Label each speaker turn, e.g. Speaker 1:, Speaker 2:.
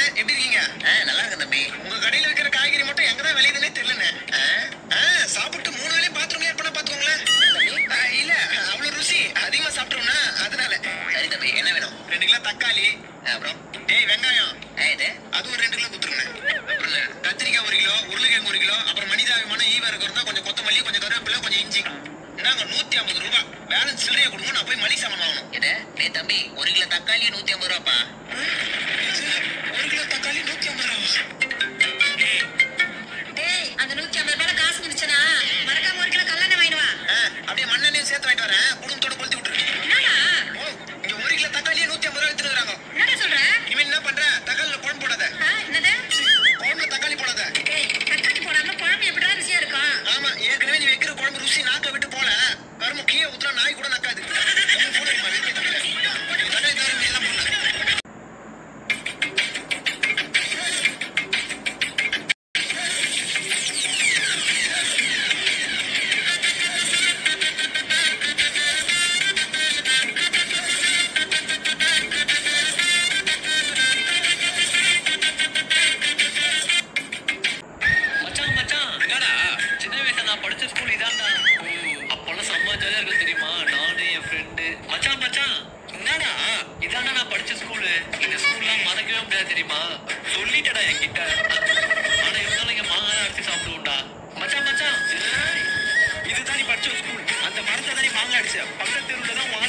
Speaker 1: எப்படி இருக்கீங்க
Speaker 2: ஆ, நல்லா இருக்கு தம்பி
Speaker 1: உங்க கடையில வைக்கிற காய்கறி மட்டும் எங்க தான் விளையுதுன்னே தெரியலண்ணே
Speaker 2: ஆ,
Speaker 1: ஆ, சாப்பிட்டு மூணு வேளையும் பாத்ரூம் ஏற்பட பாத்துக்கோங்களேன் ஆ, இல்ல அவ்வளவு ருசி அதிகமா சாப்பிட்டோம்னா அதனால
Speaker 2: சரி தம்பி என்ன வேணும்
Speaker 1: ரெண்டு கிலோ தக்காளி
Speaker 2: ஆ, அப்புறம்
Speaker 1: டேய் வெங்காயம்
Speaker 2: ஆ, இது
Speaker 1: அது ஒரு ரெண்டு கிலோ குத்துருங்க அப்புறம் என்ன? கத்திரிக்காய் ஒரு கிலோ உருளைக்கிழங்கு ஒரு கிலோ அப்புறம் மனிதாபிமான ஈவா இருக்கிறதா கொஞ்சம் கொத்தமல்லி கொஞ்சம் கருவேப்பிலை கொஞ்சம் இஞ்சி இந்தாங்க நூத்தி ஐம்பது ரூபாய் பேலன்ஸ் சில்லறையை கொடுங்க நான் போய் மளிகை சாமான் வாங்கணும்
Speaker 2: இது டேய் தம்பி ஒரு கிலோ தக்காளி நூத்தி ஐம்பது ரூபாப்பா
Speaker 1: இது ஒரு கிலோ தக்காளி நூத்தி ஐம்பது ரூபா
Speaker 3: டேய் அந்த நூத்தி ஐம்பது ரூபாய் காசு இருந்துச்சுன்னா மறக்காம ஒரு கிலோ கல்லெண்ணெய் வாங்கிட்டு வா
Speaker 1: ஆ, அப்படியே மண்ணெண்ணையும் சேர்த்து வாங்கிட்டு வரேன் குடும்பத்தோட கொளுத்தி விட்டுரு
Speaker 3: என்னடா
Speaker 1: ஓ இங்க ஒரு கிலோ தக்காளியே நூத்தி ஐம்பது ரூபா எடுத்துருக்காங்க
Speaker 3: என்னடா சொல்ற
Speaker 1: இனிமே என்ன பண்ற தக்காளில குழம்பு போடாத
Speaker 3: ஆ, என்னது
Speaker 1: குழம்புல தக்காளி போடாத
Speaker 3: டேய் தக்காளி போடாம குழம்பு எப்படிடா ருசியா இருக்கும்
Speaker 1: ஆமா ஏற்கனவே நீ வைக்கிற குழம்பு ருசி நாக்க விட்டு போல கரும்பு கீழே ஊத்துனா நாய் கூட நக்காது உங்க phone அடிமா, வெட்டி தம்பில. நீ தக்காளி தவிர மீதி எல்லாம் போடல.
Speaker 4: மச்சான் மச்சான் என்னடா சின்ன வயசுல நான் படிச்ச ஸ்கூல் இதான்டா அப்பெல்லாம் செம்ம ஜாலியா இருக்கும் தெரியுமா நானு என் ஃப்ரெண்டு மச்சான் மச்சான் என்னடா இதான்டா நான் படிச்ச ஸ்கூலு இந்த ஸ்கூல்லாம் மறக்கவே முடியாது தெரியுமா சொல்லிட்டடா என்கிட்ட ஆனா இருந்தாலும் இங்க மாங்காய் அரைச்சி சாப்பிடுவோம்டா மச்சான் மச்சான்
Speaker 1: இதுதான் நீ படிச்ச ஸ்கூல் அந்த மரத்தை தான் நீ மாங்காய் அடிச்ச பக்கத்து தெருவுல தான் உன்